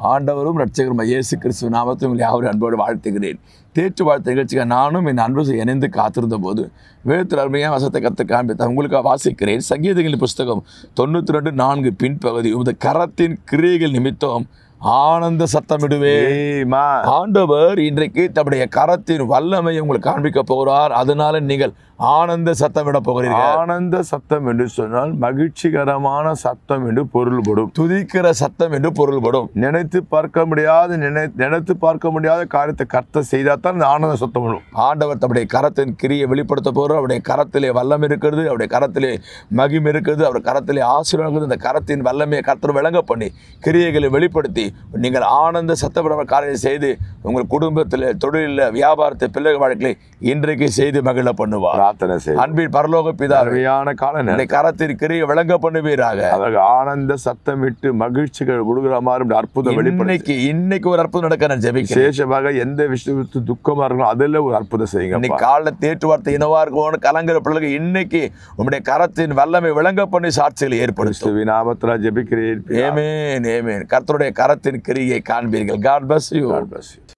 ஆண்டவரும் ரட்சகரும் இயேசு கிறிஸ்துவ நாமத்தில் உங்களை யாவரும் அன்போடு வாழ்த்துகிறேன் தேற்று வாழ்த்து நிகழ்ச்சிக்கு நானும் என் அன்பு இணைந்து காத்திருந்த போது வேதத்தில் அருமையாக வசத்தை கற்று காண்பித்த உங்களுக்கு வாசிக்கிறேன் சங்கீதங்களின் புஸ்தகம் தொண்ணூற்றி ரெண்டு நான்கு பின்பகுதி உமது கரத்தின் கிரியைகள் நிமித்தம் ஆனந்த சத்தமிடுவே Amen. ஆண்டவர் இன்றைக்கு தம்முடைய கரத்தின் வல்லமையை உங்களுக்கு காண்பிக்க போகிறார் அதனால நீங்கள் ஆனந்த சத்தமிட போகிறீர்கள் ஆனந்த சத்தம் என்று சொன்னால் மகிழ்ச்சிகரமான சத்தம் என்று பொருள்படும் துதிக்கிற சத்தம் என்று பொருள்படும் நினைத்து பார்க்க முடியாத நினை நினைத்து பார்க்க முடியாத காரியத்தை கர்த்த செய்தால் தான் இந்த ஆனந்த சத்தம் வரும் ஆண்டவர் தம்முடைய கரத்தின் கிரியை வெளிப்படுத்த போகிறார் அவருடைய கரத்திலே வல்லம் இருக்கிறது அவருடைய கரத்திலே மகிம் இருக்குது அவர் கரத்திலே ஆசீர்வாதம் இருக்குது இந்த கரத்தின் வல்லமையை கர்த்தர் விளங்க பண்ணி கிரியைகளை வெளிப்படுத்தி நீங்கள் ஆனந்த சத்தப்பட காரியம் செய்து உங்கள் குடும்பத்தில் தொழிலில் வியாபாரத்தை பிள்ளைகள் வாழ்க்கையை இன்றைக்கு செய்து மகிழ பண்ணுவார் பிரார்த்தனை செய்யும் அன்பின் பரலோக பிதா அருமையான கால நேரம் இந்த கரத்தின் கிரியை விளங்க பண்ணுவீராக அவர்கள் ஆனந்த சத்தமிட்டு மகிழ்ச்சிகள் கொடுக்குற மாதிரி இப்படி அற்புதம் வெளிப்படுத்தி இன்னைக்கு இன்னைக்கு ஒரு அற்புதம் நடக்க நான் ஜெபிக்கிறேன் விசேஷமாக எந்த விஷயத்து துக்கமா இருக்கணும் அதுல ஒரு அற்புதம் செய்யுங்க இன்னைக்கு காலைல தேற்று வார்த்தை இனவா இருக்கும்னு கலங்குற பிள்ளைகள் இன்னைக்கு உங்களுடைய கரத்தின் வல்லமை விளங்க பண்ணி சாட்சிகளை ஏற்படுத்தும் கிறிஸ்துவின் நாமத்துல ஜெபிக்கிறேன் ஏமேன் ஏமேன் கர்த்தருடைய கரத்தின் கிரியை காண்பீர்கள் God bless you God bless you.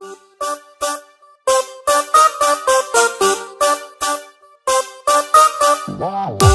Wow.